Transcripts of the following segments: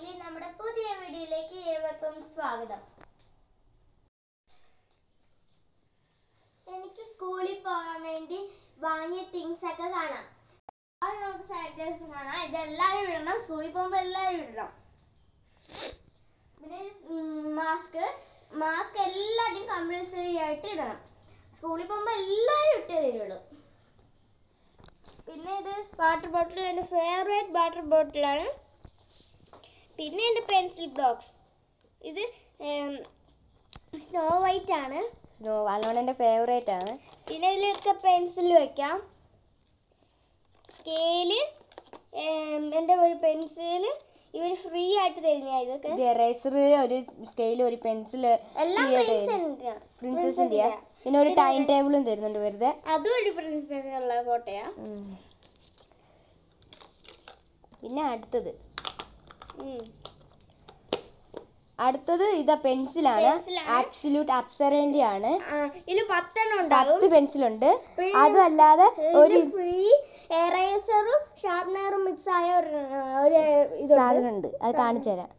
Family നമ്മുടെ പുതിയ വീഡിയോയിലേക്ക് ഏവർക്കും സ്വാഗതം എനിക്ക് സ്കൂളിൽ പോകാൻ വേണ്ടി വാങ്ങിയ തിങ്സ് ഒക്കെ കാണാം അത് നമുക്ക് സാനിറ്റൈസർ കാണാം ഇതെല്ലാവരും ഇടണം സ്കൂളിൽ പോകുമ്പോൾ എല്ലാവരും ഇടണം പിന്നെ മാസ്ക് മാസ്ക് എല്ലാവരും കമ്പൽസറി ആയിട്ട് ഇടണം സ്കൂളിൽ പോകുമ്പോൾ എല്ലാവരും ഇട്ടേ തരുള്ളൂ പിന്നെ ഇത് വാട്ടർ ബോട്ടിൽ എൻ്റെ ഫേവറേറ്റ് വാട്ടർ ബോട്ടിലാണ് പിന്നെ എൻ്റെ പെൻസിൽ ബ്ലോക്സ് ഇത് സ്നോ വൈറ്റ് ആണ് സ്നോ അലോണെൻ്റെ ഫേവറേറ്റ് ആണ് പിന്നെ ഇതിലൊക്കെ പെൻസിൽ വെക്കാം സ്കെയില് എൻ്റെ ഒരു പെൻസിൽ ഇവർ ഫ്രീ ആയിട്ട് തരുന്ന ഇതൊക്കെ ഇത് എറേസർ ഒരു സ്കെയിൽ ഒരു പെൻസിൽ എല്ലാം പ്രിൻസിൻ്റെ പ്രിൻസസിൻ്റെ പിന്നെ ഒരു ടൈം ടേബിളും തരുന്നുണ്ട് വെറുതെ അതും ഒരു പ്രിൻസസ് ഉള്ള ഫോട്ടോയാ ഉം. പിന്നെ അടുത്തത് ഉം. അടുത്തത് ഇതാ പെൻസിലാണ് പെൻസിലാണ്. ആബ്സല്യൂട്ട് അപ്സറേൻ്റെ ആണ് ആ, ഇതിൽ പത്തെണ്ണം ഉണ്ടാകും പത്ത് പെൻസിലുണ്ട് പിന്നെ അതുമല്ലാതെ ഒരു ഒരു ഫ്രീ എറേസറും ഷാർപ്നറും മിക്സ് ആയ ഒരു ഒരു ഇതുണ്ട് സാധനം ഉണ്ട് അത് കാണിച്ചു തരാം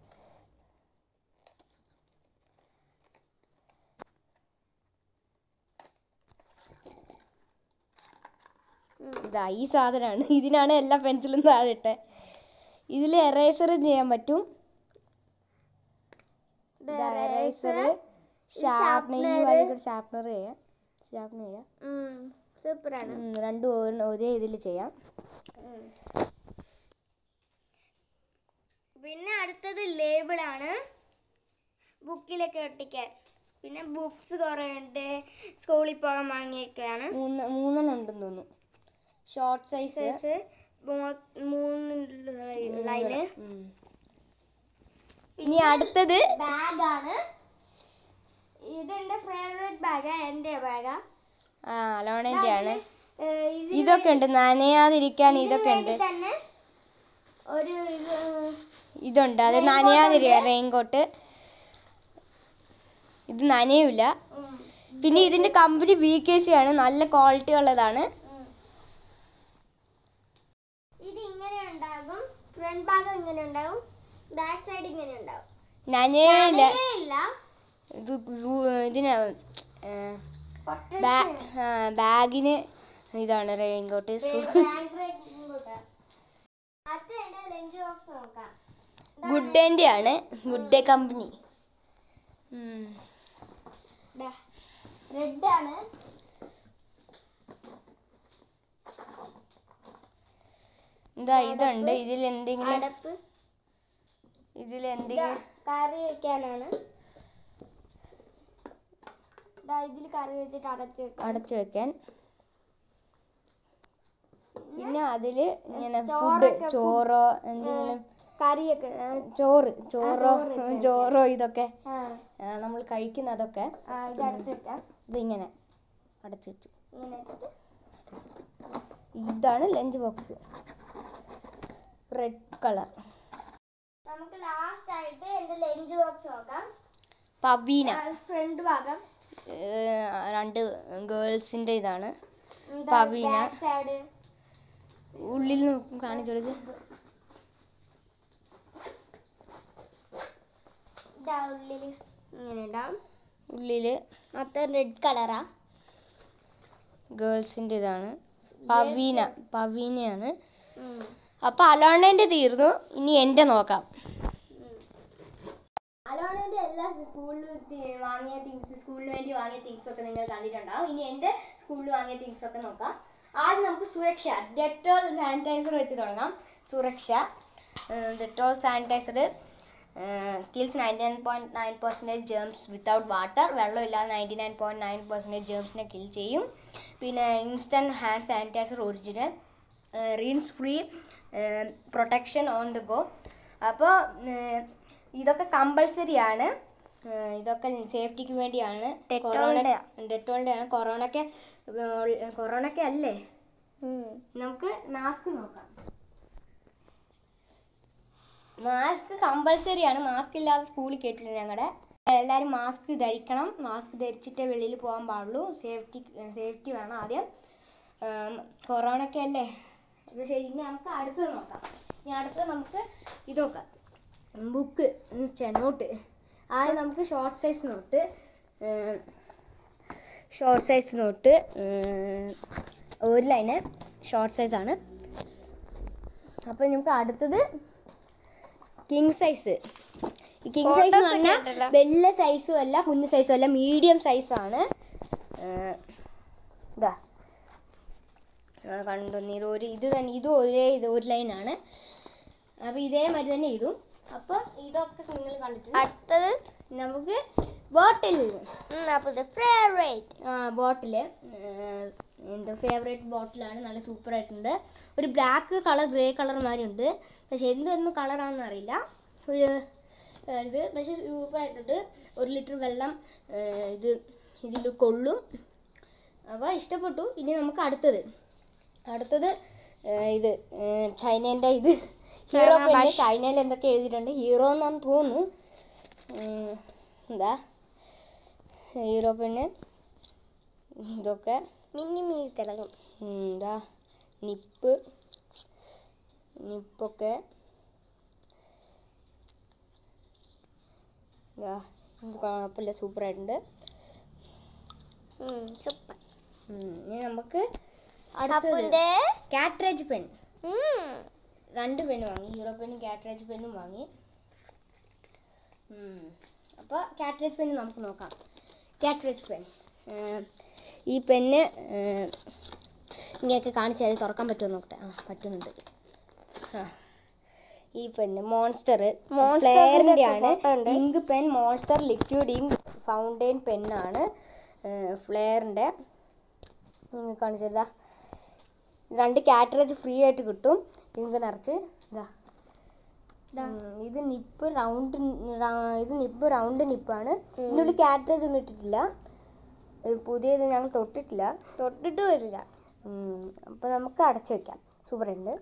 ഇതാ ഈ സാധനമാണ് ഇതിനാണ് എല്ലാ പെൻസിലും താഴെ ഇട്ടെ ഇതിൽ എറേസറും ചെയ്യാൻ പറ്റും എറേസർ ഷാർപ്നർ ഈ വഴി ഷാർപ്നർ ചെയ്യാം ഷാർപ്നർ ചെയ്യാം സൂപ്പറാണ് ഉം, രണ്ടും ഒരു- ഒരേ ഇതിൽ ചെയ്യാം പിന്നെ അടുത്തത് ലേബിളാണ് ബുക്കിലൊക്കെ ഒട്ടിക്കാൻ പിന്നെ ബുക്സ് കുറേ ഉണ്ട് സ്കൂളിൽ പോകാൻ വാങ്ങിയൊക്കെയാണ് മൂന്ന് മൂന്നെണ്ണം ഉണ്ടെന്ന് തോന്നുന്നു ഷോർട്ട് സൈസ് സൈസ് മൂന്ന് ലൈന് ഇനി അടുത്തത് ബാഗാണ് ഇതെന്റെ ഫേവറേറ്റ് ബാഗാ എൻ്റെ ബാഗാ ആ അലോണൻ്റെ ആണ് ഇത് ഇതൊക്കെ ഉണ്ട് നനയാതിരിക്കാൻ ഇതൊക്കെ ഉണ്ട് തന്നെ ഒരു ഇത് ഇതുണ്ട് അത് നനയാതിരിക്കുക റെയിൻകോട്ട് ഇത് നനയൂല ഉം, പിന്നെ ഇതിന്റെ കമ്പനി ബി കെ സി ആണ് നല്ല ക്വാളിറ്റി ഉള്ളതാണ് ഉം. ഇത് ഇങ്ങനെ ഉണ്ടാകും ഫ്രണ്ട് ഭാഗം ഇങ്ങനെ ഉണ്ടാകും ബാക്ക് സൈഡ് ഇങ്ങനെ ഉണ്ടാവും നനയില്ല ഇല്ല ഇത് ഗ്ലൂ- ഇതിന് ബാ- ആ, ബാഗിന് ഇതാണ് റെയിൻകോട്ട് അടുത്ത എന്റെ ലഞ്ച് ബോക്സ് നോക്കാം ഗുഡ് ഡേന്റെ ആണ് ഗുഡ് ഡേ കമ്പനി റെഡ് ആണ് എന്താ ഇതുണ്ട് ഇതിൽ എന്തെങ്കിലും അടപ്പ് ഇതിൽ ഇതാ, എന്തെങ്കിലും കറി വെക്കാനാണ് ദാ ഇതിൽ കറി വെച്ചിട്ട് അടച്ചു വെക്കാം അടച്ചു വെക്കാൻ പിന്നെ അതില് ഇങ്ങനെ ഫുഡ് ചോറൊക്കെ ചോറോ എന്തെങ്കിലും കറിയൊക്കെ ആ, ചോറ് ചോറോ ചോറ് ചോറോ ഇതൊക്കെ ആ ആ, നമ്മൾ കഴിക്കുന്നതൊക്കെ ആ, ഇത് അടച്ചു വെക്കാം ഇതിങ്ങനെ അടച്ചു വെച്ചു ഇങ്ങനെ വെച്ചിട്ട് ഇതാണ് ലഞ്ച് ബോക്സ് റെഡ് കളർ നമുക്ക് ലാസ്റ്റ് ആയിട്ട് എന്റെ ലഞ്ച് ബോക്സ് നോക്കാം പവീന ഫ്രണ്ട് ഭാഗം ഏർ, രണ്ട് ഗേൾസിന്റെ ഇതാണ് പവീന. ബാക്ക് സൈഡ് ഉള്ളിൽ നിന്ന് കാണിച്ചു കൊടുക്ക് ഇതാ ഉള്ളില് ഇങ്ങനെ ഉണ്ടാവും ഉള്ളില് മൊത്തം റെഡ് കളറാ ഗേൾസിന്റെ ഇതാണ് പവീന പവീനയാണ് അപ്പൊ അലോണേന്റെ തീർന്നു ഇനി എന്റെ നോക്കാം അലോണേന്റെ എല്ലാ സ്കൂളിൽ വാങ്ങിയ തിങ്സ് സ്കൂളിന് വേണ്ടി വാങ്ങിയ തിങ്സ് ഒക്കെ നിങ്ങൾ കണ്ടിട്ടുണ്ടാവും ഇനി എന്റെ സ്കൂളിൽ വാങ്ങിയ തിങ്സ് ഒക്കെ നോക്കാം ആദ്യം നമുക്ക് സുരക്ഷ ഡെറ്റോൾ സാനിറ്റൈസർ വെച്ച് തുടങ്ങാം സുരക്ഷ Dettol sanitiser kills ninety nine point nine percentage germs without water വെള്ളമില്ലാതെ ninety nine point nine percentage ജേംസിനെ കിൽ ചെയ്യും പിന്നെ instant hand sanitiser original rinse free protection on the go അപ്പോൾ ഇതൊക്കെ കമ്പൾസറി ആണ് ഏഹ് ഇതൊക്കെ സേഫ്റ്റിക്ക് വേണ്ടിയാണ് കൊറോണ ഡെറ്റോളിന്റെയാ? ഡെറ്റോളിൻ്റെ ആണ് കൊറോണയ്ക്ക് കൊറോണയ്ക്ക് അല്ലേ നമുക്ക് മാസ്ക് നോക്കാം മാസ്ക് കമ്പൽസറി ആണ് മാസ്ക് ഇല്ലാതെ സ്കൂളിൽ കയറ്റില്ല ഞങ്ങളുടെ എല്ലാവരും മാസ്ക് ധരിക്കണം മാസ്ക് ധരിച്ചിട്ടേ വെളിയിൽ പോകാൻ പാടുള്ളൂ സേഫ്റ്റി സേഫ്റ്റി വേണം ആദ്യം കൊറോണയ്ക്ക് അല്ലേ അപ്പോൾ ശരി ഇനി നമുക്ക് അടുത്തത് നോക്കാം ഇനി അടുത്തത് നമുക്ക് ഇത് നോക്കാം ബുക്ക് നോട്ട് ആദ്യം നമുക്ക് short size note short size note ഒരു ലൈന് ഷോർട്ട് സൈസ് ആണ് അപ്പോൾ നമുക്ക് അടുത്തത് കിങ് സൈസ് ഈ കിങ് സൈസ് എന്ന് Photos ഒക്കെ പറഞ്ഞാൽ ഉണ്ടല്ലോ. വലിയ സൈസും അല്ല കുഞ്ഞു സൈസും അല്ല മീഡിയം സൈസാണ് ഇതാ ആ, കണ്ടു നീര് ഒരു ഇത് തന്നെ ഇതും ഒരേ ഇത് ഒരു ലൈനാണ് അപ്പോൾ ഇതേമാതിരി തന്നെ ഇതും അപ്പോൾ ഇതൊക്കെ നിങ്ങൾ കണ്ടിട്ടുണ്ട് അടുത്തത് നമുക്ക് ബോട്ടിൽ അപ്പോൾ ഫേവറേറ്റ് ബോട്ടിൽ എൻ്റെ ഫേവറേറ്റ് ബോട്ടിലാണ് നല്ല സൂപ്പർ ആയിട്ടുണ്ട് ഒരു ബ്ലാക്ക് കളർ ഗ്രേ കളർ മാതിരി ഉണ്ട് പക്ഷെ എന്തൊന്നും കളറാണെന്ന് അറിയില്ല ഒരു ആ, ഇത് പക്ഷെ സൂപ്പർ ആയിട്ടുണ്ട് ഒരു ലിറ്റർ വെള്ളം ആ, ഇത് ഇതിൽ കൊള്ളും അപ്പോൾ ഇഷ്ടപ്പെട്ടു ഇനി നമുക്ക് അടുത്തത് അടുത്തത് ആ, ഇത് ആ, ചൈനേൻ്റെ ഇത് ഹീറോ ചൈന പെണ്ണ് ഭാഷ. ചൈനയിൽ എന്തൊക്കെ എഴുതിയിട്ടുണ്ട് ഹീറോ എന്നാണ് തോന്നുന്നു ഉം, എന്താ ഹീറോ പെണ്ണ് ഇതൊക്കെ മിന്നി മിന്നി തിളങ്ങും ഉം, എന്താ നിപ്പ് നിപ്പൊക്കെ ഇതാ, ഇത് കുഴപ്പമില്ല സൂപ്പറായിട്ടുണ്ട് സൂപ്പർ ഇനി നമുക്ക് അടുത്തത് അപ്പുന്റെ കാട്രേജ് പെൻ രണ്ട് പെണ്ണ് വാങ്ങി ഹീറോ പെന്നും കാട്രേജ് പെന്നും വാങ്ങി അപ്പോൾ കാട്രേജ് പെന്ന് നമുക്ക് നോക്കാം കാട്രേജ് പെൻ ഈ പെന്ന് ഇങ്ങനെയൊക്കെ കാണിച്ചാൽ തുറക്കാൻ പറ്റുമോ നോക്കട്ടെ ആ പറ്റുന്നുണ്ട് ആ ഈ പെന്ന് മോൺസ്റ്റർ Monster ഫ്ലെയറിൻ്റെ ന്റെ ആണ് photo ഉണ്ട്. Ink pen monster liquid ink fountain പെന്നാണ് ഫ്ലെയറിൻ്റെ നിങ്ങൾ കാണിച്ചതാ രണ്ട് കാറ്ററേജ് ഫ്രീ ആയിട്ട് കിട്ടും ഇങ്ക് നിറച്ച് ഇതാ ദാ. ഉം, ഇത് നിപ്പ് റൗണ്ട് ഇത് നിപ്പ് റൗണ്ട് നിപ്പാണ് ഇതിനുള്ളിൽ കാറ്ററേജ് ഒന്നും ഇട്ടിട്ടില്ല ഇത് പുതിയത് ഞങ്ങൾ തൊട്ടിട്ടില്ല തൊട്ടിട്ട് വരില്ല അപ്പോൾ നമുക്ക് അടച്ചു വെക്കാം സൂപ്പറുണ്ട്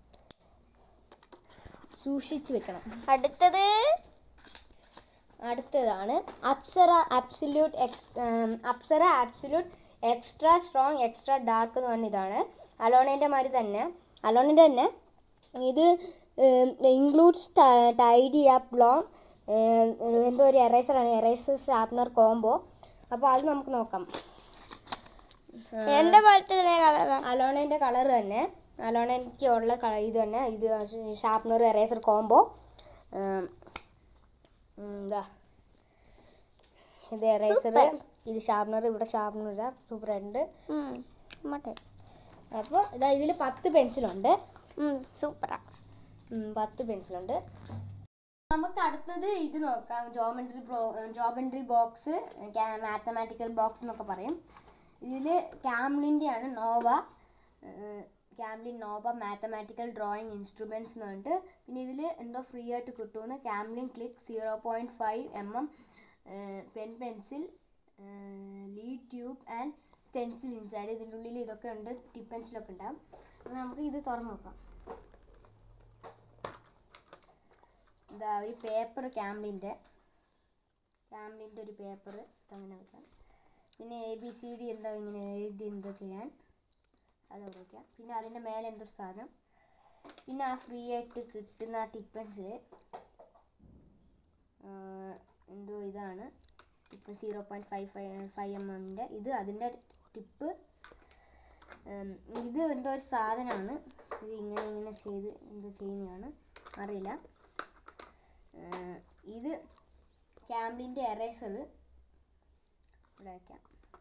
സൂക്ഷിച്ച് വെക്കണം അടുത്തത് അടുത്തതാണ് Apsara absolute ex Apsara absolute extra strong extra dark എന്ന് പറഞ്ഞ ഇതാണ് അലോണേൻ്റെ മാതിരി തന്നെ അലോണിൻ്റെ തന്നെ ഇത് ഇൻക്ലൂഡ്സ് ടൈഡി അപ്പ് ലോങ് എന്തോ ഒരു എറേസറാണ് എറേസർ ഷാർപ്നർ കോംബോ അപ്പോൾ അത് നമുക്ക് നോക്കാം എന്റെ പോലത്തെ തന്നെ കളറാ അലോണേൻ്റെ കളർ തന്നെ അലോണയ്ക്ക് ഉള്ള കളർ ഇത് തന്നെ ഇത് ഷാർപ്നർ എറേസർ കോംബോ എന്താ ഇത് എറേസർ Super. ഇത് ഷാർപ്നർ ഇവിടെ ഷാർപ്നർ ഇതാ സൂപ്പർ ആയിട്ടുണ്ട് മട്ടെ അപ്പോൾ ഇതാ ഇതിൽ പത്ത് പെൻസിലുണ്ട് സൂപ്പറാ ഉം, പത്ത് പെൻസിലുണ്ട് നമുക്ക് അടുത്തത് ഇത് നോക്കാം geometry bro geometry box mathematical box എന്നൊക്കെ പറയും ഇതിൽ ക്യാംലിൻ്റെ ആണ് Nova Camlin Nova mathematical drawing instruments എന്ന് പറഞ്ഞിട്ട് പിന്നെ ഇതിൽ എന്തോ ഫ്രീ ആയിട്ട് കിട്ടുമെന്ന് Camlin click zero point five M M pen pencil lead tube and stencil inside ഇതിൻ്റെ ഉള്ളിൽ ഇതൊക്കെ ഉണ്ട് ടിപ്പ് പെൻസിലൊക്കെ ഉണ്ടാകും അപ്പോൾ നമുക്ക് ഇത് തുറന്ന് നോക്കാം ഇതാ ഒരു പേപ്പർ ക്യാമ്പിൻ്റെ ക്യാമ്പിൻ്റെ ഒരു പേപ്പർ അങ്ങനെ വെക്കാം പിന്നെ എ ബി സി ഡി എന്താ ഇങ്ങനെ എഴുതി എന്തോ ചെയ്യാൻ അതവിടെ വെക്കാം പിന്നെ അതിൻ്റെ മേലെ എന്തോ ഒരു സാധനം പിന്നെ ആ ഫ്രീ ആയിട്ട് കിട്ടുന്ന ആ ടിപ്പൻസ് എന്തോ ഇതാണ് ടിപ്പൻ zero point five five five M എമ്മിൻ്റെ ഇത് അതിൻ്റെ ടിപ്പ് ഇത് എന്തോ ഒരു സാധനമാണ് ഇത് ഇങ്ങനെ ഇങ്ങനെ ചെയ്ത് എന്തോ ചെയ്യുന്നതാണ് അറിയില്ല ഏഹ് ഇത് ക്യാമ്പിൻ്റെ എറേസർ ഇവിടെ വയ്ക്കാം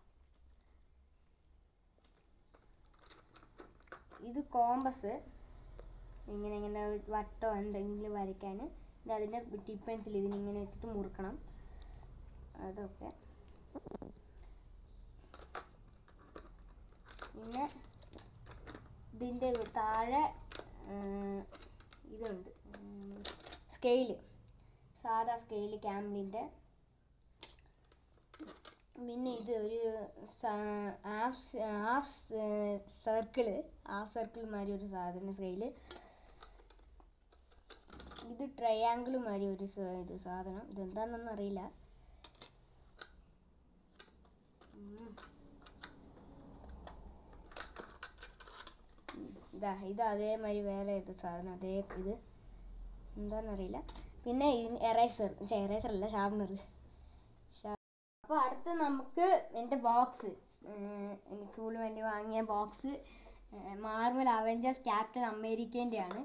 ഇത് കോമ്പസ് ഇങ്ങനെ ഇങ്ങനെ ഒരു വട്ടോ എന്തെങ്കിലും വരയ്ക്കാൻ പിന്നെ അതിൻ്റെ ടിപ്പ് പെൻസിൽ ഇതിനിങ്ങനെ വെച്ചിട്ട് മുറുക്കണം അതൊക്കെ പിന്നെ ഇതിൻ്റെ താഴെ ഏഹ്, ഇതുണ്ട് സ്കെയില് സാധാ സ്കെയില് ക്യാമ്പിൻ്റെ പിന്നെ ഇത് ഒരു half half circle half circle മാതിരി ഒരു സാധനം സ്കെയില് ഇത് ട്രയാങ്കിൾ മാതിരി ഒരു സ- ഇത് സാധനം ഇതെന്താണെന്നൊന്നും അറിയില്ല ഉം. ഇതാ ഇത് അതേമാതിരി വേറെ ഇത് സാധനം അതേ ഇത് എന്താണെന്നറിയില്ല പിന്നെ എറേസർ എറേസർ അല്ല ഷാർപ്നർ അപ്പോൾ അടുത്ത് നമുക്ക് എൻ്റെ ബോക്സ് എനിക്ക് സ്കൂളിന് വേണ്ടി വാങ്ങിയ ബോക്സ് മാർവൽ അവഞ്ചേഴ്സ് ക്യാപ്റ്റൻ അമേരിക്കേൻ്റെയാണ്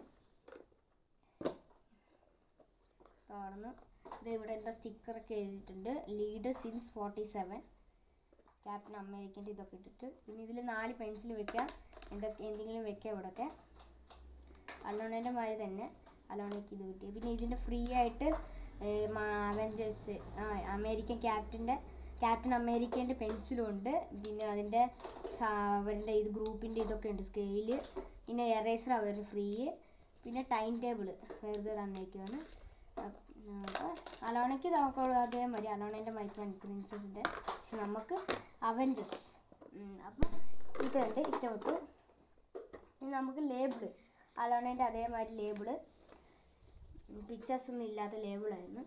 തുറന്ന് ഇത് ഇവിടെ എന്താ സ്റ്റിക്കറൊക്കെ എഴുതിയിട്ടുണ്ട് leader since forty seven Captain അമേരിക്കൻ്റെ ഇതൊക്കെ ഇട്ടിട്ട് പിന്നെ ഇതിൽ നാല് പെൻസിൽ വെക്കാം എന്തൊക്കെ എന്തെങ്കിലും വെക്കാം ഇവിടെയൊക്കെ അലോണേൻ്റെ മാതിരി തന്നെ അലോണയ്ക്ക് ഇത് കിട്ടി പിന്നെ ഇതിൻ്റെ ഫ്രീ ആയിട്ട് അവഞ്ചേഴ്സ് ആ അമേരിക്കൻ ക്യാപ്റ്റൻ്റെ ക്യാപ്റ്റൻ അമേരിക്കൻ്റെ പെൻസിലും ഉണ്ട് പിന്നെ അതിൻ്റെ സാ- അവരുടെ ഇത് ഗ്രൂപ്പിൻ്റെ ഇതൊക്കെ ഉണ്ട് സ്കെയില് പിന്നെ എറേസർ അവർ ഫ്രീ പിന്നെ ടൈം ടേബിൾ വെറുതെ തന്നേക്കുവാണ് അപ്പോൾ അലോണയ്ക്ക് നമുക്ക് അതേ മതി അലോണേൻ്റെ മരിക്കാണ് പ്രിൻസസിൻ്റെ പക്ഷെ നമുക്ക് അവഞ്ചസ് അപ്പം ഇത് കണ്ട് ഇഷ്ടപ്പെട്ടു ഇനി നമുക്ക് ലേബിള് അലോണേൻ്റെ അതേമാതിരി ലേബിള് പിക്ചേഴ്സ് ഒന്നും ഇല്ലാത്ത ലേബിളായിരുന്നു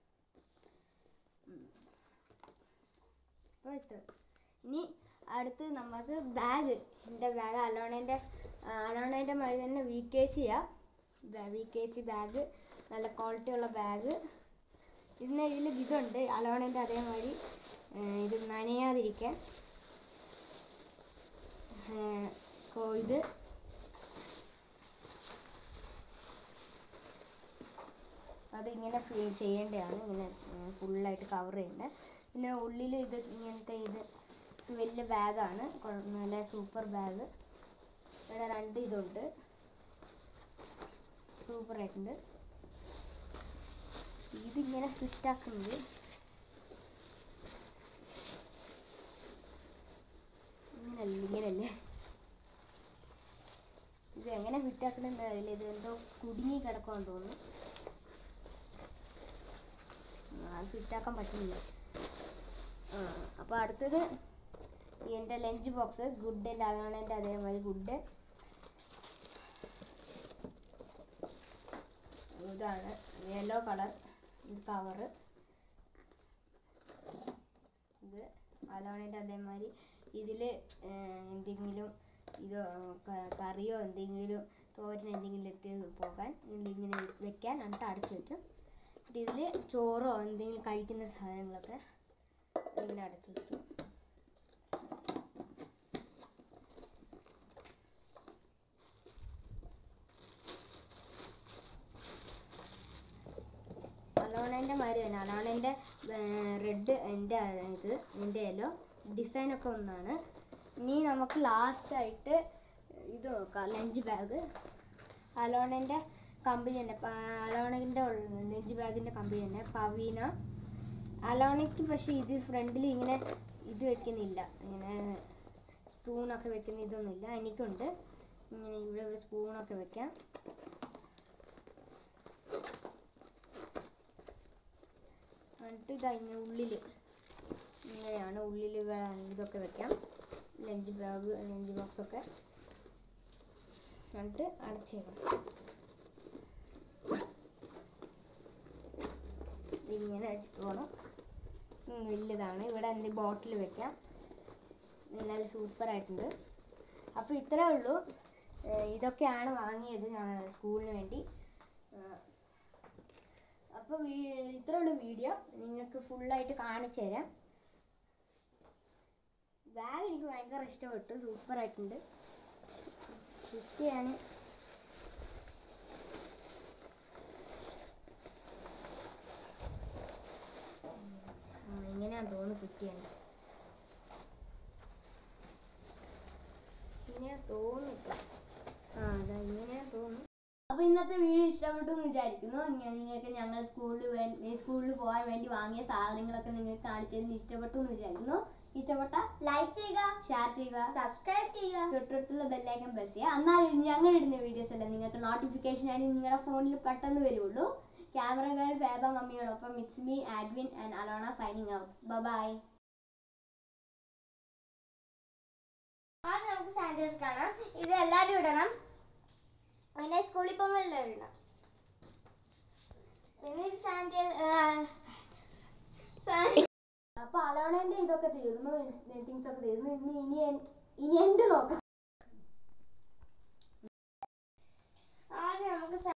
അപ്പോൾ ഇത്ര ഇനി അടുത്ത് നമുക്ക് ബാഗ് എൻ്റെ ബാഗ് അലോണേൻ്റെ അലോണേൻ്റെ മാതിരി തന്നെ വി കെ സിയാണ് വി കെ സി ബാഗ് നല്ല ക്വാളിറ്റി ഉള്ള ബാഗ് പിന്നെ ഇതിൽ ഇതുണ്ട് അലോണേൻ്റെ അതേമാതിരി ആ, ഇത് നനയാതിരിക്കാൻ ആ, കോ- ഇത് അതിങ്ങനെ ഫിൽ ചെയ്യേണ്ടതാണ് ഇങ്ങനെ ഫുള്ളായിട്ട് കവർ ചെയ്യേണ്ടത് പിന്നെ ഉള്ളിൽ ഇത് ഇങ്ങനത്തെ ഇത് ഇത് വലിയ ബാഗാണ് നല്ല സൂപ്പർ ബാഗ് ഇവിടെ രണ്ട് ഇതുണ്ട് സൂപ്പറായിട്ടുണ്ട് ഇതിങ്ങനെ ഫിറ്റാക്കുന്നത് ഇങ്ങനല്ല ഇങ്ങനല്ലേ ഇത് എങ്ങനെ ഫിറ്റാക്കണമെന്ന് അറിയില്ല ഇത് എന്തോ കുടുങ്ങി കിടക്കുമെന്ന് തോന്നുന്നു ആ, അത് ഫിറ്റാക്കാൻ പറ്റുന്നില്ല ആ അപ്പോൾ അടുത്തത് ഈ എൻ്റെ ലഞ്ച് ബോക്സ് ഗുഡ് ആൻഡ് അലോണൻ്റെ അതേമാതിരി ഗുഡ് ഇതാണ് യെല്ലോ കളർ ഇത് കവറ് ഇത് അലോണൻ്റെ അതേമാതിരി ഇതിൽ എന്തെങ്കിലും ഇത് ക- കറിയോ എന്തെങ്കിലും തോരൻ എന്തെങ്കിലും ഇട്ട് പോകാൻ ഇങ്ങനെ വെക്കാൻ എന്നിട്ട് അടച്ചു വെക്കും എന്നിട്ട് ഇതിൽ ചോറോ എന്തെങ്കിലും കഴിക്കുന്ന സാധനങ്ങളൊക്കെ ഇങ്ങനെ അടച്ചു വെക്കും അലോണേൻ്റെ മാതിരി തന്നെ അലോണേൻ്റെ റെഡ് എൻ്റെ ഇത് എൻ്റെ യെല്ലോ ഡിസൈനൊക്കെ ഒന്നാണ് ഇനി നമുക്ക് ലാസ്റ്റായിട്ട് ഇത് നോക്കാം ലഞ്ച് ബാഗ് അലോണേൻ്റെ കമ്പനി തന്നെ പ- അലോണേൻ്റെ ലഞ്ച് ബാഗിൻ്റെ കമ്പനി തന്നെ പവീന അലോണയ്ക്ക് പക്ഷേ ഇത് ഫ്രണ്ടിൽ ഇങ്ങനെ ഇത് വെക്കുന്നില്ല ഇങ്ങനെ സ്പൂണൊക്കെ വെക്കുന്ന ഇതൊന്നുമില്ല എനിക്കുണ്ട് ഇങ്ങനെ ഇവിടെ ഒരു സ്പൂണൊക്കെ വെക്കാം എന്നിട്ട് ഇതാ ഇങ്ങനെ ഉള്ളിൽ ഇങ്ങനെയാണ് ഉള്ളിൽ ഇതൊക്കെ വെക്കാം ലഞ്ച് ബാഗ് ലഞ്ച് ബോക്സ് ഒക്കെ എന്നിട്ട് അടച്ചേക്കണം ഇങ്ങനെ വെച്ചിട്ട് പോകണം ഉം, വലുതാണ് ഇവിടെ എന്ത് ബോട്ടിൽ വെക്കാം നല്ല സൂപ്പറായിട്ടുണ്ട് അപ്പോൾ ഇത്രേ ഉള്ളൂ ഏഹ് ഇതൊക്കെയാണ് വാങ്ങിയത് ഞാൻ സ്കൂളിന് വേണ്ടി അപ്പോൾ ഇത്രേ ഉള്ളൂ വീഡിയോ നിങ്ങൾക്ക് ഫുള്ളായിട്ട് കാണിച്ചു തരാം ബാഗ് എനിക്ക് ഭയങ്കര ഇഷ്ടപ്പെട്ടു സൂപ്പറായിട്ടുണ്ട് കുട്ടിയാണ് ഇങ്ങനെയാന്ന് തോന്നുന്നു കുട്ടിയാണ് ഇങ്ങനെയാ തോന്നുന്നു ആ അതാ ഇങ്ങനെയാ തോന്നുന്നു അപ്പൊ ഇന്നത്തെ വീഡിയോ ഇഷ്ടപ്പെട്ടു എന്ന് വിചാരിക്കുന്നു ഇങ്ങനെ നിങ്ങൾക്ക് ഞങ്ങൾ സ്കൂളിൽ വേണ്ടി സ്കൂളിൽ പോകാൻ വേണ്ടി വാങ്ങിയ സാധനങ്ങളൊക്കെ നിങ്ങൾക്ക് കാണിച്ചതിന് ഇഷ്ടപ്പെട്ടു എന്ന് വിചാരിക്കുന്നു ഇഷ്ടപ്പെട്ട ലൈക്ക് ചെയ്യുക ഷെയർ ചെയ്യുക സബ്സ്ക്രൈബ് ചെയ്യുക തൊട്ടടുത്തുള്ള ബെല്ലൈക്കൻ പ്രസ് ചെയ്യുക എന്നാലും ഞങ്ങൾ ഇടുന്ന വീഡിയോസ് എല്ലാം നിങ്ങൾക്ക് നോട്ടിഫിക്കേഷൻ ആയി നിങ്ങളുടെ ഫോണിൽ പെട്ടെന്ന് വരുള്ളൂ ക്യാമറ ഗേൾ ഫേബ മമ്മിയോടൊപ്പം it's me Adwin and Alona signing out bye ആദ്യം നമുക്ക് സാനിറ്റൈസ് കാണാം ഇത് എല്ലാവരും ഇടണം പിന്നെ സ്കൂളിൽ പോകുമ്പോൾ എല്ലാവരും ഇടണം പിന്നെ ഇത് സാനിറ്റൈസ് അപ്പൊ അലോണേന്റെ ഇതൊക്കെ തീർന്നു തിങ്സ് ഒക്കെ തീർന്നു ഇനി ഇനി എൻ- ഇനി എന്റെ നോക്കാം